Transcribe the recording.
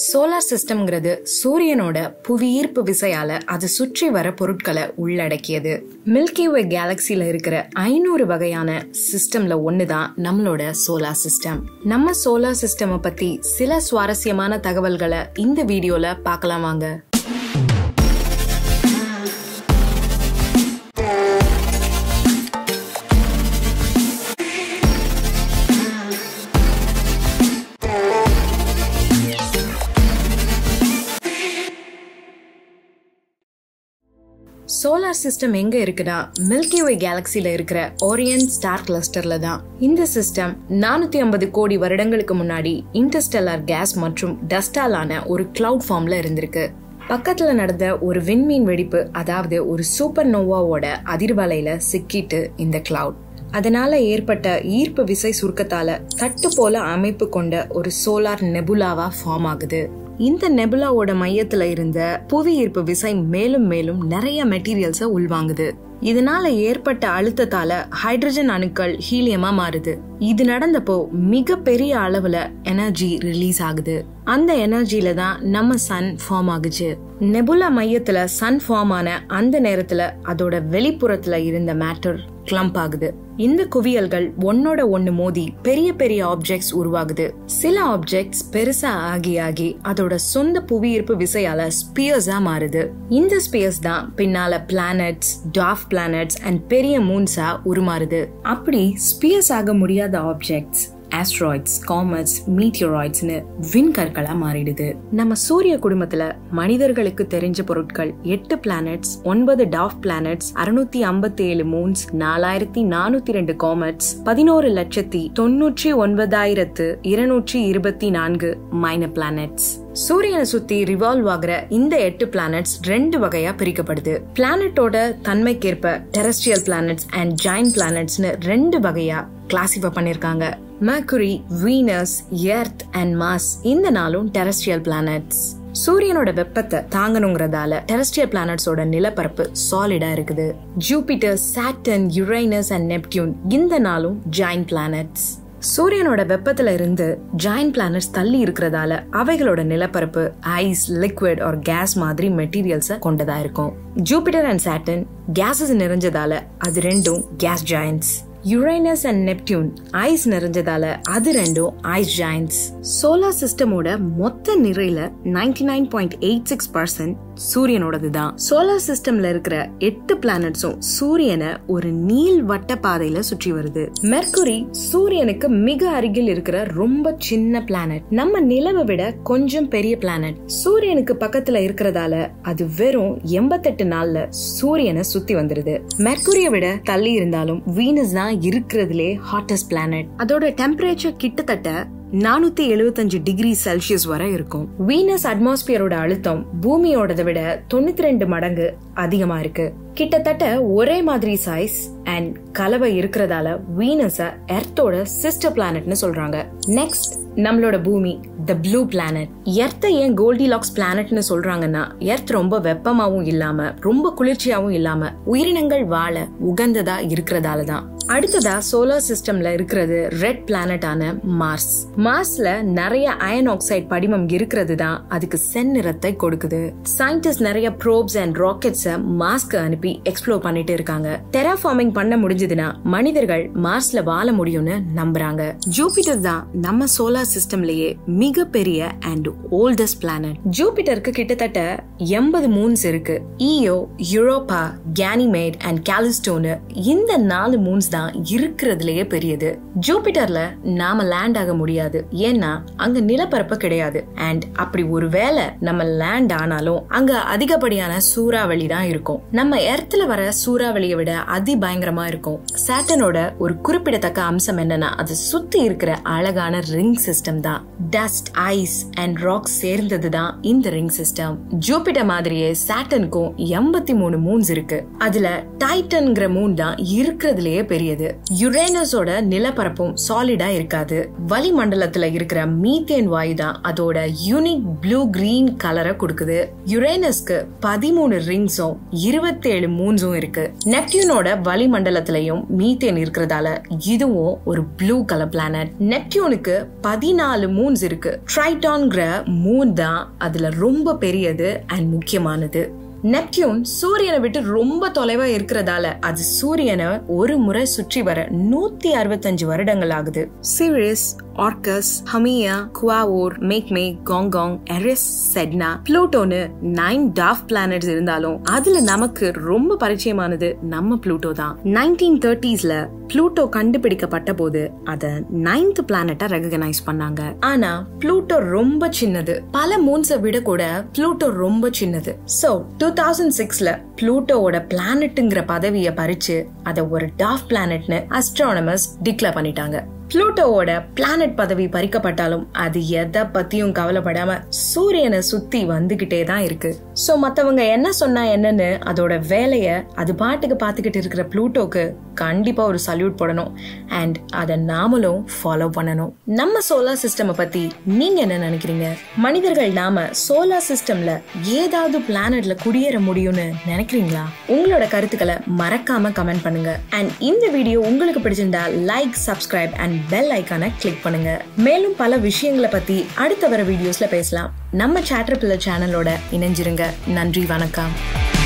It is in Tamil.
சோலார் சிஸ்டம்ங்கிறது சூரியனோட புவியீர்ப்பு விசையால அது சுற்றி வர பொருட்களை உள்ளடக்கியது மில்கி வே கேலக்சில இருக்கிற ஐநூறு வகையான சிஸ்டம்ல ஒண்ணுதான் நம்மளோட சோலார் சிஸ்டம் நம்ம சோலார் சிஸ்டம் பத்தி சில சுவாரஸ்யமான தகவல்களை இந்த வீடியோல பார்க்கலாம் வாங்க சோலார் சிஸ்டம் எங்க இருக்குன்னா மில்கி வே கேலக்சில இருக்கிற ஓரியன் ஸ்டார் கிளஸ்டர்ல தான் இந்த சிஸ்டம் நானூத்தி ஐம்பது கோடி வருடங்களுக்கு முன்னாடி இன்டர்ஸ்டெல்லார் கேஸ் மற்றும் டஸ்டாலான ஒரு கிளவுட் ஃபார்ம்ல இருந்திருக்கு பக்கத்துல நடந்த ஒரு விண்மீன் வெடிப்பு அதாவது ஒரு சூப்பர் நோவாவோட அதிர்வலையில சிக்கிட்டு இந்த கிளவுட் அதனால ஏற்பட்ட ஈர்ப்பு விசை சுருக்கத்தால தட்டு போல அமைப்பு கொண்ட ஒரு சோலார் நெபுலாவா ஃபார்ம் ஆகுது இந்த நெபுலாவோட மையத்துல இருந்த புவி ஈர்ப்பு விசை மேலும் மேலும் நிறைய மெட்டீரியல்ஸ உள்வாங்குது இதனால ஏற்பட்ட அழுத்தத்தால ஹைட்ரஜன் அணுக்கள் ஹீலியமா மாறுது இது நடந்தப்போ மிக பெரிய அளவுல எனர்ஜி ரிலீஸ் ஆகுது அந்த எனர்ஜில தான் நம்ம சன் ஃபார்ம் ஆகுச்சு நெபுலா மையத்துல சன் ஃபார்ம் ஆன அந்த நேரத்துல அதோட வெளிப்புறத்துல இருந்த மேட்டர் கிளம்ப் ஆகுது இந்த குவியல்கள் ஒன்னோட ஒன்னு மோதி பெரிய பெரிய ஆப்ஜெக்ட்ஸ் உருவாகுது சில ஆப்ஜெக்ட்ஸ் பெருசா ஆகி ஆகி அதோட சொந்த புவியீர்ப்பு விசையால ஸ்பியர்ஸா மாறுது இந்த ஸ்பியர்ஸ் தான் பின்னால பிளானட்ஸ் டாஃப் பிளானட்ஸ் அண்ட் பெரிய மூன்ஸா உருமாறுது அப்படி ஸ்பியர்ஸ் ஆக முடியாத ஆப்ஜெக்ட்ஸ் ஆஸ்ட்ராய்ட்ஸ் காமட்ஸ் மீட்டியோராய்ட்ஸ்னு விண்கற்களா மாறிடுது நம்ம சூரிய குடும்பத்துல மனிதர்களுக்கு தெரிஞ்ச பொருட்கள் எட்டு பிளானட்ஸ் ஒன்பது டாஃப் பிளானட்ஸ் அறுநூத்தி ஐம்பத்தி ஏழு மூன்ஸ் நாலாயிரத்தி நானூத்தி ரெண்டு காமட்ஸ் பதினோரு லட்சத்தி தொன்னூற்றி ஒன்பதாயிரத்து இருநூற்றி இருபத்தி நான்கு மைனர் பிளானட்ஸ் சூரியனை சுத்தி ரிவால்வ் ஆகிற இந்த எட்டு பிளானட்ஸ் ரெண்டு வகையா பிரிக்கப்படுது பிளானட்டோட தன்மைக்கேற்ப டெரஸ்ட்ரியல் பிளானட்ஸ் அண்ட் ஜாயின் பிளானட்ஸ்னு ரெண்டு வகையா கிளாசிஃபை பண்ணிருக்காங்க Mercury Venus Earth and Mars இந்த நாளும் டெரஸ்ட்ரியல் பிளானட்ஸ் சூரியனோட வெப்பத்தை தாங்கணுங்கிறதால டெரஸ்ட்ரியல் பிளானட்ஸோட நிலப்பரப்பு சாலிடா இருக்குது Jupiter Saturn Uranus and Neptune இந்த நாளும் ஜாயின் பிளானட்ஸ் சூரியனோட வெப்பத்துல இருந்து ஜாயின் பிளானட்ஸ் தள்ளி இருக்கிறதால அவைகளோட நிலப்பரப்பு ஐஸ் லிக்விட் ஒரு கேஸ் மாதிரி மெட்டீரியல்ஸ கொண்டதா இருக்கும் ஜூபிட்டர் அண்ட் சாட்டன் கேசஸ் நிறைஞ்சதால அது ரெண்டும் gas giants Uranus and Neptune ice நிறைஞ்சதால அது ரெண்டும் ஐஸ் ஜாயின்ஸ் சோலார் சிஸ்டமோட மொத்த நிறையில ninety nine point eight six percent சூரியனோடது தான் சோலார் சிஸ்டம்ல இருக்கிற எட்டு பிளானட்ஸும் சூரியனை ஒரு நீள் வட்ட பாதையில சுற்றி வருது மெர்குரி சூரியனுக்கு மிக அருகில் இருக்கிற ரொம்ப சின்ன பிளானட் நம்ம நிலவை விட கொஞ்சம் பெரிய பிளானட் சூரியனுக்கு பக்கத்துல இருக்கிறதால அது வெறும் எண்பத்தெட்டு நாள்ல சூரியனை சுத்தி வந்துருது மெர்குரியை விட தள்ளி இருந்தாலும் வீனஸ் தான் இருக்கிறதுலே ஹாட்டஸ்ட் பிளானட் அதோட டெம்பரேச்சர் கிட்டத்தட்ட நானூத்தி எழுபத்தஞ்சு டிகிரி செல்சியஸ் வரை இருக்கும் வீனஸ் அட்மாஸ்பியரோட அழுத்தம் பூமியோடதை விட தொண்ணூத்தி ரெண்டு மடங்கு அதிகமா இருக்கு கிட்டத்தட்ட ஒரே மாதிரி சைஸ் அண்ட் கலவை இருக்கிறதால வீனஸ எர்த்தோட சிஸ்டர் பிளானட்னு சொல்றாங்க நெக்ஸ்ட் நம்மளோட பூமி த ப்ளூ பிளானட் எர்த்தை ஏன் கோல்டி லாக்ஸ் பிளானட்னு சொல்றாங்கன்னா எர்த் ரொம்ப வெப்பமாவும் இல்லாம ரொம்ப குளிர்ச்சியாவும் இல்லாம உயிரினங்கள் வாழ உகந்ததா இருக்கிறதால தான் அடுத்ததா சோலார் சிஸ்டம்ல இருக்கிறது ரெட் பிளானட்டான மார்ஸ் மார்ஸ்ல நிறைய அயன் ஆக்சைடு படிமம் இருக்கிறது தான் அதுக்கு செந்நிறத்தை கொடுக்குது சயின்டிஸ்ட் நிறைய ப்ரோப்ஸ் அண்ட் ராக்கெட்ஸ மாஸ்க்கு அனுப்பி எக்ஸ்ப்ளோர் பண்ணிட்டு இருக்காங்க டெராஃபார்மிங் பண்ண முடிஞ்சதுன்னா மனிதர்கள் மார்ஸ்ல வாழ முடியும்னு நம்புறாங்க ஜூபிட்டர் தான் நம்ம சோலார் சிஸ்டம்லயே மிகப்பெரிய அண்ட் ஓல்டஸ்ட் பிளானட் ஜூபிட்டருக்கு கிட்டத்தட்ட எண்பது மூன்ஸ் இருக்கு ஈயோ யூரோப்பா கேனிமேட் அண்ட் கேலிஸ்டோனு இந்த நாலு மூன்ஸ் தான் இருக்கிறதுலயே பெரியது ஜூபிட்டர்ல நாம லேண்ட் ஆக முடியாது ஏன்னா அங்க நிலப்பரப்பு கிடையாது அண்ட் அப்படி ஒருவேளை நம்ம லேண்ட் ஆனாலும் அங்க அதிகப்படியான சூறாவளி தான் இருக்கும் நம்ம எர்த்ல வர சூறாவளியை விட அதி பயங்கரமா இருக்கும் சாட்டனோட ஒரு குறிப்பிடத்தக்க அம்சம் என்னன்னா அது சுத்தி இருக்கிற அழகான ரிங் சிஸ்டம் தான் டஸ்ட் ஐஸ் அண்ட் ராக் சேர்ந்தது தான் இந்த ரிங் சிஸ்டம் ஜூபிட்டர் மாதிரியே சாட்டனுக்கும் எண்பத்தி மூணு மூன்ஸ் இருக்கு அதுல டைட்டன்கிற மூன் தான் இருக்கிறதுலயே பெரியது பெரியது யுரேனஸோட நிலப்பரப்பும் சாலிடா இருக்காது வளிமண்டலத்துல இருக்கிற மீத்தேன் வாயு தான் அதோட யூனிக் ப்ளூ கிரீன் கலரை கொடுக்குது யுரேனஸ்க்கு பதிமூணு ரிங்ஸும் இருபத்தேழு மூன்ஸும் இருக்கு நெப்டியூனோட வளிமண்டலத்திலையும் மீத்தேன் இருக்கிறதால இதுவும் ஒரு ப்ளூ கலர் பிளானட் நெப்டியூனுக்கு பதினாலு மூன்ஸ் இருக்கு ட்ரைடான்கிற மூன் தான் அதுல ரொம்ப பெரியது அண்ட் முக்கியமானது நெப்டியூன் சூரியனை விட்டு ரொம்ப தொலைவா இருக்கிறதால அது சூரியனை ஒரு முறை சுற்றி வர நூத்தி அறுபத்தஞ்சு வருடங்கள் ஆகுது Ceres Orcus Haumea Quaoar Makemake Gonggong Eris Sedna ப்ளூட்டோன்னு நைன் டாஃப் பிளானட்ஸ் இருந்தாலும் அதுல நமக்கு ரொம்ப பரிச்சயமானது நம்ம ப்ளூட்டோ தான் நைன்டீன் தேர்ட்டிஸ்ல ப்ளூட்டோ கண்டுபிடிக்கப்பட்ட போது அத நைன்த் பிளானட்டா ரெகனைஸ் பண்ணாங்க ஆனா ப்ளூட்டோ ரொம்ப சின்னது பல மூன்ஸை விட கூட ப்ளூட்டோ ரொம்ப சின்னது சோ டூ தௌசண்ட் சிக்ஸ்ல ப்ளூட்டோவோட பிளானட்டுங்கிற பதவியை பறிச்சு அதை ஒரு டாஃப் பிளானட்னு அஸ்ட்ரானமர்ஸ் டிக்ளேர் பண்ணிட்டாங்க ப்ளூட்டோவோட பிளானட் பதவி பறிக்கப்பட்டாலும் அது எதை பத்தியும் கவலைப்படாம சூரியனை சுத்தி வந்துகிட்டே தான் இருக்கு சோ மத்தவங்க என்ன சொன்னா என்னன்னு அதோட வேலைய அது பாட்டுக்கு பாத்துக்கிட்டு இருக்கிற ப்ளூட்டோக்கு கண்டிப்பா ஒரு சல்யூட் போடணும் அண்ட் அதை நாமளும் ஃபாலோ பண்ணணும் நம்ம சோலார் சிஸ்டம் பத்தி நீங்க என்ன நினைக்கிறீங்க மனிதர்கள் நாம சோலார் சிஸ்டம்ல ஏதாவது பிளானட்ல குடியேற முடியும்னு நினைக்கிறீங்களா உங்களோட கருத்துக்களை மறக்காம கமெண்ட் பண்ணுங்க அண்ட் இந்த வீடியோ உங்களுக்கு பிடிச்சிருந்தா லைக் சப்ஸ்கிரைப் அண்ட் பெல் ஐக்கானை கிளிக் பண்ணுங்க மேலும் பல விஷயங்களை பத்தி அடுத்த வர வீடியோஸ்ல பேசலாம் நம்ம சேட்டர் பிள்ளை சேனலோட இணைஞ்சிருங்க நன்றி வணக்கம்